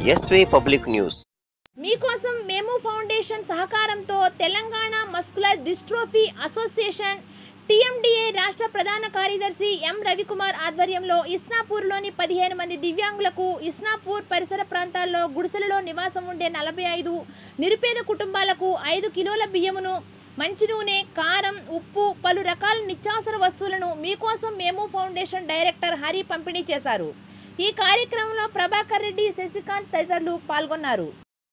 ఎస్వే public news మీకోసం మేము foundation సహకారంతో Telangana muscular dystrophy association TMDA రాష్ట్ర ప్రధాన కార్యదర్శి ఎం రవికుమార్ ఆధ్వర్యంలో ఇస్నాపూర్లోని పదిహేను మంది దివ్యాంగులకు ఇస్నాపూర్ పరిసర ప్రాంతాల్లో గుడిసెలలో నివాసం ఉండే నలభై ఐదు నిరుపేద కుటుంబాలకు ఐదు కిలోల బియ్యమును మంచి నూనె కారం ఉప్పు పలు రకాల నిత్యావసర వస్తువులను మీకోసం మేము ఫౌండేషన్ డైరెక్టర్ హరి పంపిణీ చేశారు ఈ కార్యక్రమంలో ప్రభాకర్ రెడ్డి శశికాంత్ తదితరులు పాల్గొన్నారు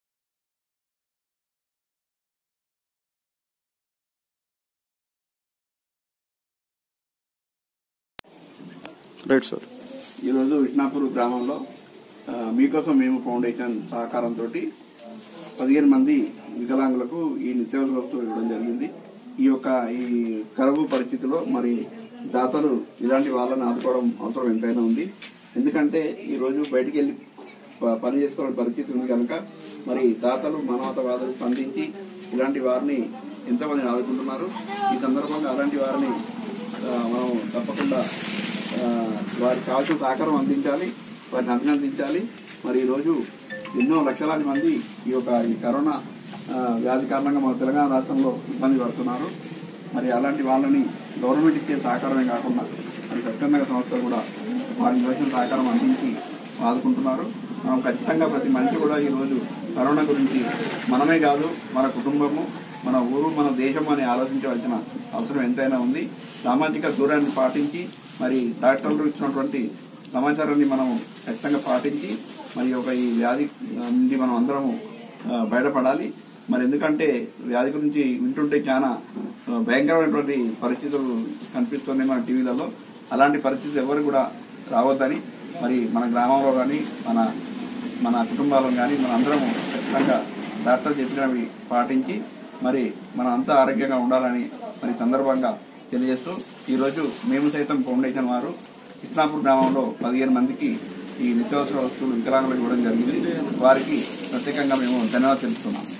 రైట్ సార్ ఈరోజు విష్ణాపూర్ గ్రామంలో ఆ, మీకోసం మేము ఫౌండేషన్ సహకారంతో పదిహేను మంది వికలాంగులకు ఈ నిత్యావసర వస్తువులు ఇవ్వడం జరిగింది ఈ యొక్క ఈ కరువు పరిస్థితిలో మరి దాతలు ఇలాంటి వాళ్ళని ఆదుకోవడం అవసరం ఎంతైనా ఉంది ఎందుకంటే ఈ రోజు బయటికి వెళ్ళి ప- పని చేసుకోవాలని పరిస్థితి ఉంది కనుక మరి దాతలు మానవతావాదులు స్పందించి ఇలాంటి వారిని ఎంతమంది ఆదుకుంటున్నారు ఈ సందర్భంగా అలాంటి వారిని ఆ, మనం తప్పకుండా ఆ, వారికి కావాల్సిన సహకారం అందించాలి వారిని అభినందించాలి మరి ఈరోజు ఎన్నో లక్షలాది మంది ఈ యొక్క ఈ కరోనా ఆ, వ్యాధి కారణంగా మన తెలంగాణ రాష్ట్రంలో ఇబ్బంది పడుతున్నారు మరి అలాంటి వాళ్ళని గవర్నమెంట్ ఇచ్చే సహకారమే కాకుండా మరి స్వచ్ఛంద సంస్థలు కూడా వారికి వచ్చిన సహకారం అందించి ఆదుకుంటున్నారు మనం ఖచ్చితంగా ప్రతి మనిషి కూడా ఈరోజు కరోనా గురించి మనమే కాదు మన కుటుంబము మన ఊరు మన దేశం అని ఆలోచించవలసిన అవసరం ఎంతైనా ఉంది సామాజిక దూరాన్ని పాటించి మరి డాక్టర్లు ఇచ్చినటువంటి సమాచారాన్ని మనం ఖచ్చితంగా పాటించి మరి ఒక ఈ వ్యాధి నుండి మనం అందరము ఆ, బయటపడాలి మరి ఎందుకంటే వ్యాధి గురించి వింటుంటే చాలా ఆ, భయంకరమైనటువంటి పరిస్థితులు కనిపిస్తున్నాయి మన టీవీలలో అలాంటి పరిస్థితులు ఎవరు కూడా రావద్దని మరి మన గ్రామంలో కానీ మన మన కుటుంబాలను కానీ మన అందరము ఖచ్చితంగా డాక్టర్ చెప్పినవి పాటించి మరి మనం అంతా ఆరోగ్యంగా ఉండాలని మరి సందర్భంగా తెలియజేస్తూ ఈరోజు మేము సైతం ఫౌండేషన్ వారు ఇస్లాపూర్ గ్రామంలో పదిహేను మందికి ఈ నిత్యావసర వస్తువులు వికలాంగులకు ఇవ్వడం జరిగింది వారికి ప్రత్యేకంగా మేము ధన్యవాదాలు తెలుపుతున్నాం